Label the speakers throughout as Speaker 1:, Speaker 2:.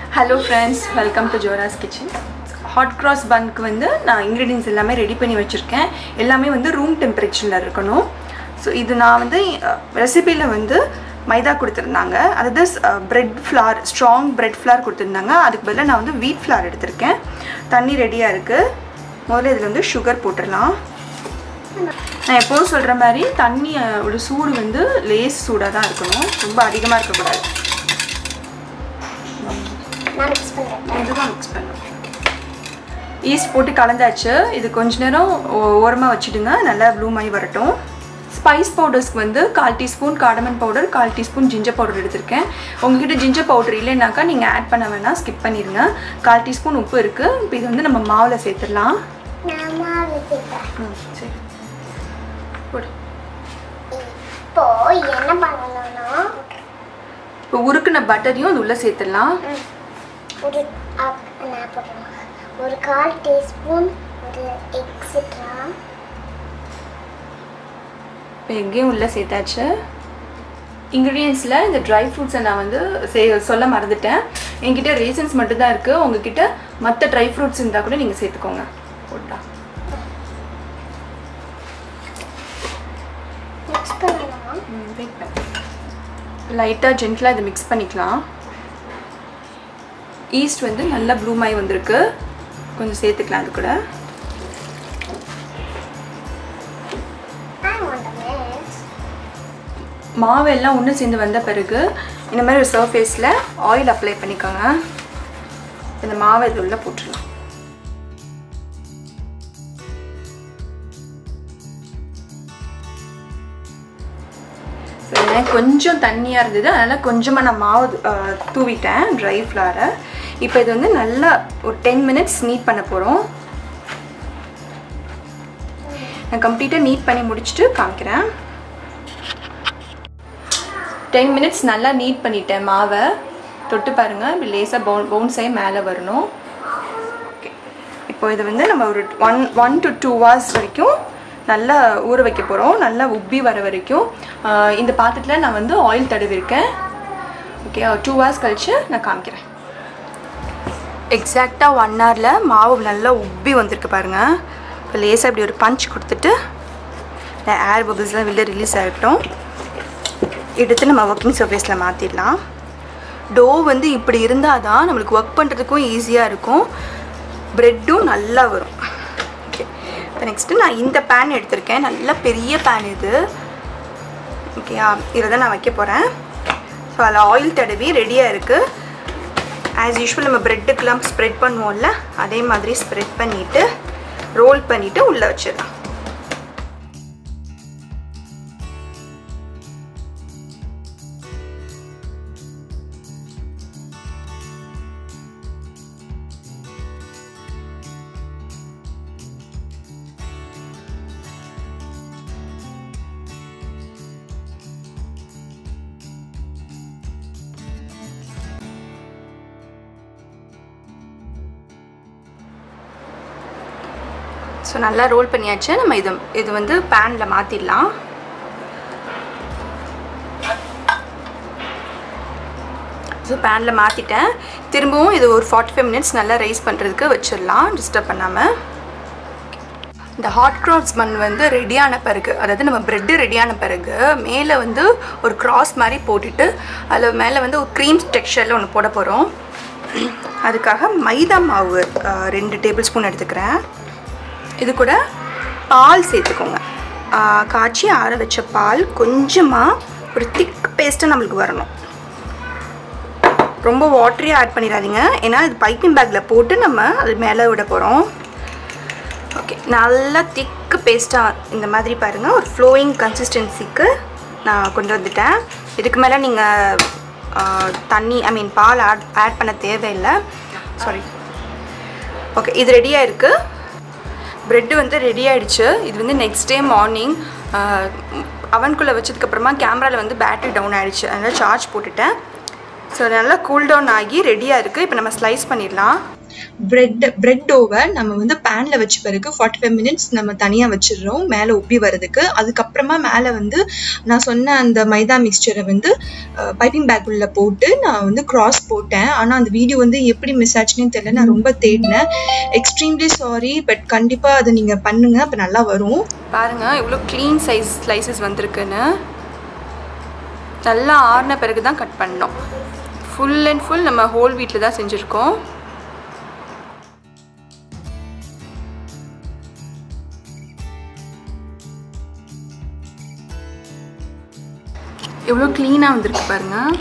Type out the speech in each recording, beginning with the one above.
Speaker 1: Hello friends welcome to ஜோராஸ் kitchen hot cross பன்க்கு வந்து நான் இன்க்ரீடியன்ஸ் எல்லாமே ரெடி பண்ணி வச்சுருக்கேன் எல்லாமே வந்து ரூம் டெம்பரேச்சரில் இருக்கணும் ஸோ இது நான் வந்து ரெசிபியில் வந்து மைதா கொடுத்துருந்தாங்க அதாவது bread flour strong bread flour கொடுத்துருந்தாங்க அதுக்கு பதிலாக நான் வந்து வீட் ஃப்ளார் எடுத்திருக்கேன் தண்ணி ரெடியாக இருக்குது முதல்ல இதில் வந்து சுகர் போட்டுடலாம் நான் எப்போதும் சொல்கிற மாதிரி தண்ணியோட சூடு வந்து லேஸ் சூடாக தான் இருக்கணும் ரொம்ப அதிகமாக இருக்கக்கூடாது
Speaker 2: நான் மிக்ஸ் பண்ணுறேன்
Speaker 1: இதுதான் மிக்ஸ் பண்ணும் ஈஸ்ட் போட்டு கலந்தாச்சு இது கொஞ்ச நேரம் ஓரமாக வச்சுடுங்க நல்லா ப்ளூம் ஆகி வரட்டும் ஸ்பைஸ் பவுடர்ஸ்க்கு வந்து கால் டீஸ்பூன் காடமன் பவுடர் கால் டீஸ்பூன் ஜிஞ்சர் பவுடர் எடுத்திருக்கேன் உங்ககிட்ட ஜிஞ்சர் பவுடர் இல்லைனாக்கா நீங்கள் ஆட் பண்ண வேணாம் ஸ்கிப் பண்ணிடுங்க கால் டீஸ்பூன் உப்பு இருக்குது இப்போ இது வந்து நம்ம மாவில் சேர்த்துடலாம்
Speaker 2: நான் மாவு சேர்ப்பேன்
Speaker 1: ம் சரி போடு
Speaker 2: இப்போ என்ன பண்ணணும்னா
Speaker 1: இப்போ உருக்குன பட்டரையும் அது உள்ளே சேர்த்துடலாம்
Speaker 2: ம், ஒரு அப்- நான் போடுறேன் ஒரு கால் டீஸ்பூன் ஒரு எக்ஸட்ரா
Speaker 1: இப்போ எங்கேயும் உள்ளே சேர்த்தாச்சு இன்க்ரீடியன்ஸில் இந்த ட்ரை ஃப்ரூட்ஸை நான் வந்து சே சொல்ல மறந்துட்டேன் என்கிட்ட ரீசன்ஸ் மட்டும்தான் இருக்குது உங்ககிட்ட மற்ற ட்ரை ஃப்ரூட்ஸ் இருந்தால் கூட நீங்கள் சேர்த்துக்கோங்க போட்டா
Speaker 2: மிக்ஸ் பண்ணணுமா
Speaker 1: லைட்டாக ஜென்டலாக இதை மிக்ஸ் பண்ணிக்கலாம் ஈஸ்ட் வந்து நல்லா ப்ளூமாய் வந்திருக்கு கொஞ்சம் சேர்த்துக்கலாம் அது கூட
Speaker 2: I want a mix.
Speaker 1: மாவு எல்லாம் ஒன்று சேர்ந்து வந்த பிறகு இந்த மாதிரி ஒரு சர்ஃபேஸில் ஆயில் அப்ளை பண்ணிக்கோங்க இந்த மாவை இது உள்ள போட்டுடலாம் சரி கொஞ்சம் தண்ணியாக இருந்தது அதனால் கொஞ்சமாக நான் மாவு அஹ், தூவிட்டேன் ட்ரை ஃப்ளாரை இப்போ இது வந்து நல்லா ஒரு டென் மினிட்ஸ் நீட் பண்ண போகிறோம் நான் கம்ப்ளீட்டாக நீட் பண்ணி முடிச்சுட்டு காமிக்கிறேன் டென் மினிட்ஸ் நல்லா நீட் பண்ணிட்டேன் மாவை தொட்டு பாருங்கள் இப்படி லேசாக பவுன் பவுன்ஸ் ஆகி மேலே வரணும் ஓகே இப்போ இது வந்து நம்ம ஒரு one one to two hours வரைக்கும் நல்லா ஊற வைக்க போகிறோம் நல்லா உப்பி வர வரைக்கும் ஆஹ் இந்த பாத்திரத்தில் நான் வந்து ஆயில் தடவிருக்கேன் ஓகே டூ ஹவர்ஸ் கழித்து நான் காமிக்கிறேன் எக்ஸாக்டாக ஒன் ஹவரில் மாவு நல்லா உப்பி வந்திருக்கு பாருங்கள் இப்போ லேசாக இப்படி ஒரு பஞ்ச் கொடுத்துட்டு ஏர் பபிள்ஸ்லாம் வெளில ரிலீஸ் ஆகிட்டோம் எடுத்து நம்ம ஒர்க்கிங் சர்ஃபேஸில் மாற்றிடலாம் டோ வந்து இப்படி இருந்தால் தான் நம்மளுக்கு ஒர்க் பண்ணுறதுக்கும் ஈஸியாக இருக்கும் ப்ரெட்டும் நல்லா வரும் ஓகே இப்போ நெக்ஸ்ட்டு நான் இந்த பேன் எடுத்திருக்கேன் நல்ல பெரிய பேன் இது ஓகேயா இதில் தான் நான் வைக்க போகிறேன் ஸோ அதில் ஆயில் தடவி ரெடியாக இருக்குது ஆஸ் யூஷுவல் நம்ம ப்ரெட்டுக்கெலாம் ஸ்ப்ரெட் பண்ணுவோம்ல அதே மாதிரி ஸ்ப்ரெட் பண்ணிவிட்டு ரோல் பண்ணிவிட்டு உள்ளே வச்சிடலாம் ஸோ நல்லா ரோல் பண்ணியாச்சு நம்ம இது இது வந்து பேனில் மாற்றிடலாம் ஸோ பேனில் மாற்றிட்டேன் திரும்பவும் இது ஒரு ஃபார்ட்டி ஃபைவ் மினிட்ஸ் நல்லா ரைஸ் பண்ணுறதுக்கு வச்சிடலாம் டிஸ்டர்ப் பண்ணாமல் இந்த ஹாட் கிராஸ் பன் வந்து ரெடியான பிறகு அதாவது நம்ம ப்ரெட்டு ரெடியான பிறகு மேலே வந்து ஒரு கிராஸ் மாதிரி போட்டுட்டு அதில் மேலே வந்து ஒரு க்ரீம் டெக்ஸ்சரில் ஒன்று போட போகிறோம் அதுக்காக மைதா மாவு அஹ், ரெண்டு டேபிள் ஸ்பூன் எடுத்துக்கிறேன் இது கூட பால் சேர்த்துக்கோங்க ஆஹ் காய்ச்சி ஆற வச்ச பால் கொஞ்சமாக ஒரு திக் பேஸ்ட்டாக நம்மளுக்கு வரணும் ரொம்ப வாட்டரியாக ஆட் பண்ணிடாதீங்க ஏன்னா இது பைப்பிங் பேக்கில் போட்டு நம்ம அது மேலே விட போகிறோம் ஓகே நல்லா திக்கு பேஸ்ட்டாக இந்த மாதிரி பாருங்கள் ஒரு ஃப்ளோயிங் கன்சிஸ்டன்சிக்கு நான் கொண்டு வந்துட்டேன் இதுக்கு மேலே நீங்கள் தண்ணி ஐ மீன் பால் ஆட் ஆட் பண்ண தேவையில்லை சாரி ஓகே இது ரெடியாக இருக்குது ப்ரெட்டு வந்து ரெடி ஆயிடுச்சு இது வந்து நெக்ஸ்ட் டே மார்னிங் அவனுக்குள்ளே வச்சதுக்கப்புறமா கேமராவில் வந்து பேட்டரி டவுன் ஆயிடுச்சு அதனால் சார்ஜ் போட்டுட்டேன் ஸோ நல்லா கூல் டவுன் ஆகி ரெடியாக இருக்குது இப்போ நம்ம ஸ்லைஸ் பண்ணிடலாம் பிரெட் பிரெட் டோவை நம்ம வந்து பேனில் வச்ச பிறகு ஃபார்ட்டி ஃபைவ் மினிட்ஸ் நம்ம தனியாக வச்சிடுறோம் மேலே உப்பி வர்றதுக்கு அதுக்கப்புறமா மேலே வந்து நான் சொன்ன அந்த மைதா மிக்சரை வந்து பைப்பிங் பேக் உள்ள போட்டு நான் வந்து கிராஸ் போட்டேன் ஆனால் அந்த வீடியோ வந்து எப்படி மிஸ் ஆச்சுன்னு தெரியல நான் ரொம்ப தேடினேன் எக்ஸ்ட்ரீம்லி சாரி பட் கண்டிப்பாக அதை நீங்கள் பண்ணுங்கள் அப்போ நல்லா வரும் பாருங்கள் இவ்வளோ க்ளீன் சைஸ் ஸ்லைசஸ் வந்திருக்குன்னு நல்லா ஆறின பிறகு தான் கட் பண்ணோம் ஃபுல் அண்ட் ஃபுல் நம்ம ஹோல் வீட்டில் தான் செஞ்சுருக்கோம் எவ்வளோ க்ளீனாக வந்திருக்கு பாருங்கள்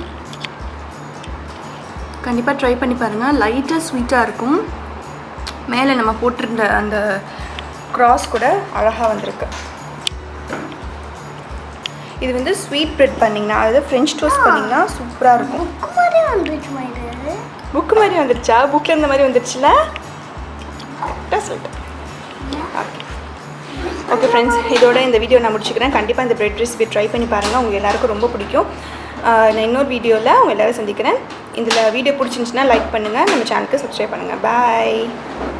Speaker 1: கண்டிப்பாக ட்ரை பண்ணி பாருங்கள் லைட்டாக ஸ்வீட்டாக இருக்கும் மேலே நம்ம போட்டிருந்த அந்த க்ராஸ் கூட அழகாக வந்திருக்கு இது வந்து ஸ்வீட் பிரெட் பண்ணிங்கன்னா அதாவது ஃப்ரெஞ்ச் டோஸ்ட் பண்ணிங்கன்னா சூப்பராக இருக்கும்
Speaker 2: புக்கு மாதிரி வந்துருச்சுமா இது
Speaker 1: புக்கு மாதிரி வந்துருச்சா புக்கில் இந்த மாதிரி வந்துருச்சுல கரெக்டாக சொல்லிட்டேன் ஓகே ஓகே ஃப்ரெண்ட்ஸ் இதோட இந்த வீடியோ நான் முடிச்சுக்கிறேன் கண்டிப்பாக இந்த பிரெட் ரெசிபி ட்ரை பண்ணி பாருங்கள் உங்கள் எல்லாருக்கும் ரொம்ப பிடிக்கும் ஆஹ் நான் இன்னொரு வீடியோவில் உங்கள் எல்லோரும் சந்திக்கிறேன் இதில் வீடியோ பிடிச்சிருந்துச்சுன்னா லைக் பண்ணுங்கள் நம்ம சேனலுக்கு சப்ஸ்கிரைப் பண்ணுங்கள் பாய்